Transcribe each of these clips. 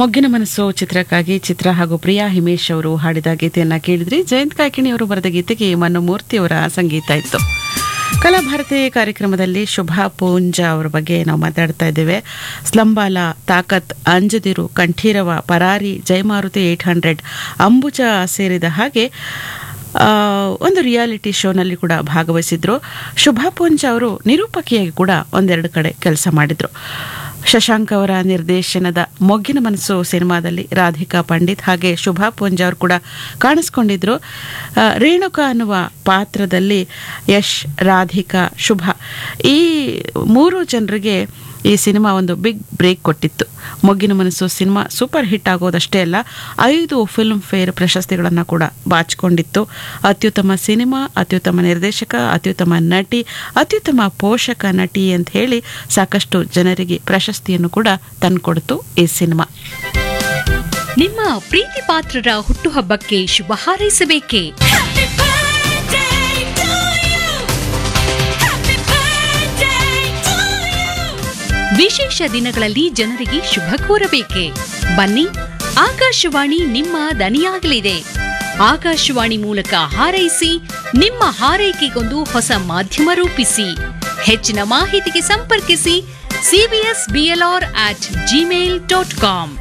ಮೊಗ್ಗಿನ ಮನಸ್ಸು ಚಿತ್ರಕ್ಕಾಗಿ ಚಿತ್ರ ಹಾಗೂ ಪ್ರಿಯಾ ಹಿಮೇಶ್ ಅವರು ಹಾಡಿದ ಗೀತೆಯನ್ನ ಕೇಳಿದ್ರಿ ಜಯಂತ್ ಕಾಕಿಣಿ ಅವರು ಬರೆದ ಗೀತೆಗೆ ಮನ್ನುಮೂರ್ತಿ ಅವರ ಸಂಗೀತ ಇತ್ತು ಕಲಾಭಾರತಿ ಕಾರ್ಯಕ್ರಮದಲ್ಲಿ ಶುಭಾ ಪೂಂಜ ಅವರ ಬಗ್ಗೆ ನಾವು ಮಾತಾಡ್ತಾ ಇದ್ದೇವೆ ಸ್ಲಂಬಾಲ ತಾಕತ್ ಅಂಜದಿರು ಕಂಠೀರವ ಪರಾರಿ ಜಯಮಾರುತಿ ಏಟ್ ಹಂಡ್ರೆಡ್ ಅಂಬುಜ ಸೇರಿದ ಹಾಗೆ ಆ, ಒಂದು ರಿಯಾಲಿಟಿ ಶೋನಲ್ಲಿ ಕೂಡ ಭಾಗವಹಿಸಿದ್ರು ಶುಭಾ ಪೂಂಜ ಅವರು ನಿರೂಪಕಿಯಾಗಿ ಕೂಡ ಒಂದೆರಡು ಕಡೆ ಕೆಲಸ ಮಾಡಿದ್ರು ಶಶಾಂಕ್ ಅವರ ನಿರ್ದೇಶನದ ಮೊಗ್ಗಿನ ಮನಸ್ಸು ಸಿನಿಮಾದಲ್ಲಿ ರಾಧಿಕಾ ಪಂಡಿತ್ ಹಾಗೆ ಶುಭಾ ಪೂಂಜ ಅವರು ಕೂಡ ಕಾಣಿಸ್ಕೊಂಡಿದ್ರು ಆ, ರೇಣುಕಾ ಅನ್ನುವ ಪಾತ್ರದಲ್ಲಿ ಯಶ್ ರಾಧಿಕಾ ಶುಭ ಈ ಮೂರು ಜನರಿಗೆ ಈ ಸಿನಿಮಾ ಒಂದು ಬಿಗ್ ಬ್ರೇಕ್ ಕೊಟ್ಟಿತ್ತು ಮೊಗ್ಗಿನ ಮನಸ್ಸು ಸಿನಿಮಾ ಸೂಪರ್ ಹಿಟ್ ಆಗೋದಷ್ಟೇ ಅಲ್ಲ ಐದು ಫಿಲ್ಮ್ ಫೇರ್ ಪ್ರಶಸ್ತಿಗಳನ್ನು ಕೂಡ ಬಾಚಿಕೊಂಡಿತ್ತು ಅತ್ಯುತ್ತಮ ಸಿನಿಮಾ ಅತ್ಯುತ್ತಮ ನಿರ್ದೇಶಕ ಅತ್ಯುತ್ತಮ ನಟಿ ಅತ್ಯುತ್ತಮ ಪೋಷಕ ನಟಿ ಅಂತ ಹೇಳಿ ಸಾಕಷ್ಟು ಜನರಿಗೆ ಪ್ರಶಸ್ತಿಯನ್ನು ಕೂಡ ತಂದುಕೊಡ್ತು ಈ ಸಿನಿಮಾ ನಿಮ್ಮ ಪ್ರೀತಿ ಪಾತ್ರರ ಹುಟ್ಟುಹಬ್ಬಕ್ಕೆ ಶುಭ ಹಾರೈಸಬೇಕೇ ವಿಶೇಷ ದಿನಗಳಲ್ಲಿ ಜನರಿಗೆ ಶುಭ ಕೋರಬೇಕೆ ಬನ್ನಿ ಆಕಾಶವಾಣಿ ನಿಮ್ಮ ದನಿಯಾಗಲಿದೆ ಆಕಾಶವಾಣಿ ಮೂಲಕ ಹಾರೈಸಿ ನಿಮ್ಮ ಹಾರೈಕೆಗೊಂದು ಹೊಸ ಮಾಧ್ಯಮ ರೂಪಿಸಿ ಹೆಚ್ಚಿನ ಮಾಹಿತಿಗೆ ಸಂಪರ್ಕಿಸಿ CBS BLR at Gmail dot com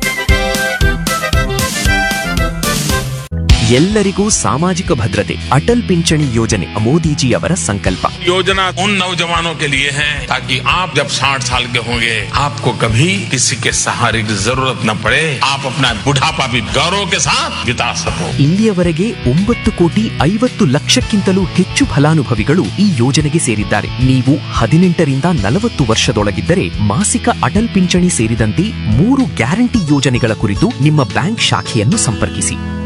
ಎಲ್ಲರಿಗೂ ಸಾಮಾಜಿಕ ಭದ್ರತೆ ಅಟಲ್ ಪಿಂಚಣಿ ಯೋಜನೆ ಮೋದಿಜಿಯವರ ಸಂಕಲ್ಪ योजना उन नौजवानों के लिए है ताकि आप जब 60 साल के होंगे आपको कभी किसी के सहारे की जरूरत न पड़े आप अपना बुढ़ापा भी गौरव के साथ बिता सको ಇಲ್ಲಿಯವರೆಗೆ ಒಂಬತ್ತು ಕೋಟಿ ಐವತ್ತು ಲಕ್ಷಕ್ಕಿಂತಲೂ ಹೆಚ್ಚು ಫಲಾನುಭವಿಗಳು ಈ ಯೋಜನೆಗೆ ಸೇರಿದ್ದಾರೆ ನೀವು ಹದಿನೆಂಟರಿಂದ ನಲವತ್ತು ವರ್ಷದೊಳಗಿದ್ದರೆ ಮಾಸಿಕ ಅಟಲ್ ಪಿಂಚಣಿ ಸೇರಿದಂತೆ ಮೂರು ಗ್ಯಾರಂಟಿ ಯೋಜನೆಗಳ ಕುರಿತು ನಿಮ್ಮ ಬ್ಯಾಂಕ್ ಶಾಖೆಯನ್ನು ಸಂಪರ್ಕಿಸಿ